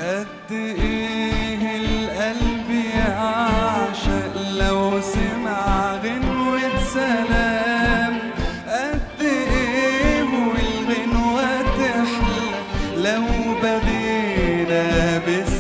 قد ايه القلب يعشق لو سمع غنوة سلام قد ايه والغنوة تحلى لو بدينا بالسلام